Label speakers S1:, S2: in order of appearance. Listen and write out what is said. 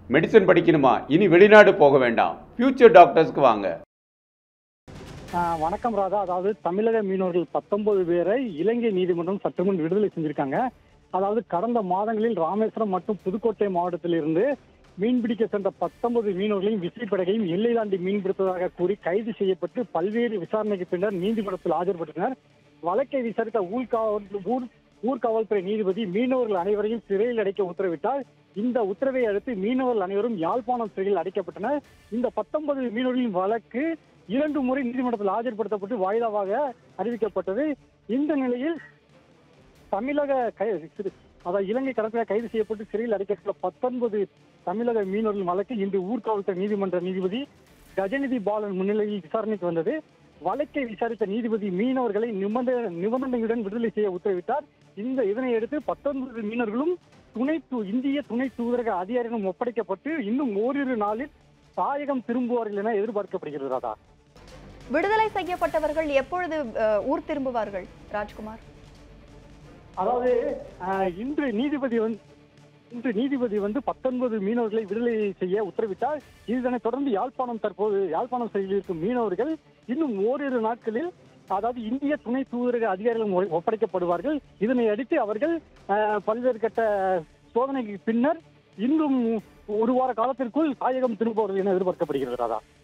S1: medicine படிக்கணுமா இனி வெளிநாடு போக வேண்டாம் ஃபியூச்சர் டாக்டர்ஸ்க்கு வாங்க
S2: ஆஹ் வணக்கம் ராதா அதாவது தமிழக மீனவர்கள் பத்தொன்பது பேரை இலங்கை நீதிமன்றம் சற்று முன் விடுதலை செஞ்சிருக்காங்க அதாவது கடந்த மாதங்களில் ராமேஸ்வரம் மற்றும் புதுக்கோட்டை மாவட்டத்தில் இருந்து மீன்பிடிக்க சென்ற பத்தொன்பது மீனவர்களையும் விசைப்படகையும் எல்லை தாண்டி மீன்பிடித்ததாக கூறி கைது செய்யப்பட்டு பல்வேறு விசாரணைக்கு பின்னர் நீதிமன்றத்தில் ஆஜர்படுத்தினர் வழக்கை விசாரித்த ஊர்காவல் ஊர் ஊர்காவல்துறை நீதிபதி மீனவர்கள் அனைவரையும் சிறையில் அடைக்க உத்தரவிட்டார் இந்த உத்தரவை அடுத்து மீனவர்கள் அனைவரும் யாழ்ப்பாணம் சிறையில் அடைக்கப்பட்டனர் இந்த பத்தொன்பது மீனவர்களின் வழக்கு இரண்டு முறை நீதிமன்றத்தில் ஆஜர்படுத்தப்பட்டு வாய்தாவாக அறிவிக்கப்பட்டது இந்த நிலையில் தமிழக கை சிறு- அதாவது இலங்கை கடற்கரை கைது செய்யப்பட்டு சிறையில் அடைக்கப்பட்ட பத்தொன்பது தமிழக மீனவர்கள் வழக்கு இன்று ஊர்காவல்துறை நீதிமன்ற நீதிபதி கஜநிதி பாலன் முன்னிலையில் விசாரணைக்கு வந்தது வழக்கை விசாரித்த நீதிபதி மீனவர்களை நிபந்தனை நிபந்தனையுடன் விடுதலை செய்ய உத்தரவிட்டார் இந்த இதனை அடுத்து பத்தொன்பது மீனவர்களும் துணை தூ- இந்திய துணை தூதரக அதிகாரிகளும் ஒப்படைக்கப்பட்டு இன்னும் ஓரிரு நாளில் தாயகம் திரும்புவார்கள் என எதிர்பார்க்கப்படுகிறது ராதா
S3: விடுதலை செய்யப்பட்டவர்கள் எப்பொழுது அஹ், ஊர் திரும்புவார்கள் ராஜ்குமார்
S2: அதாவது ஆஹ், இன்று நீதிபதி வந்து இன்று நீதிபதி வந்து பத்தொன்பது மீனவர்களை விடுதலை செய்ய உத்தரவிட்டார் இதனை தொடர்ந்து யாழ்ப்பாணம் தற்போது யாழ்ப்பாணம் சிறையில் இருக்கும் மீனவர்கள் இன்னும் ஓரிரு நாட்களில் அதாவது இந்திய துணை தூதரக அதிகாரிகள் ஒ- ஒப்படைக்கப்படுவார்கள் இதனை அடுத்து அவர்கள் ஆஹ், பல்வேறு கட்ட சோதனைக்கு பின்னர் இன்னும் ஒரு வார காலத்திற்குள் தாயகம் திரும்புவார்கள் என எதிர்பார்க்கப்படுகிறது ராதா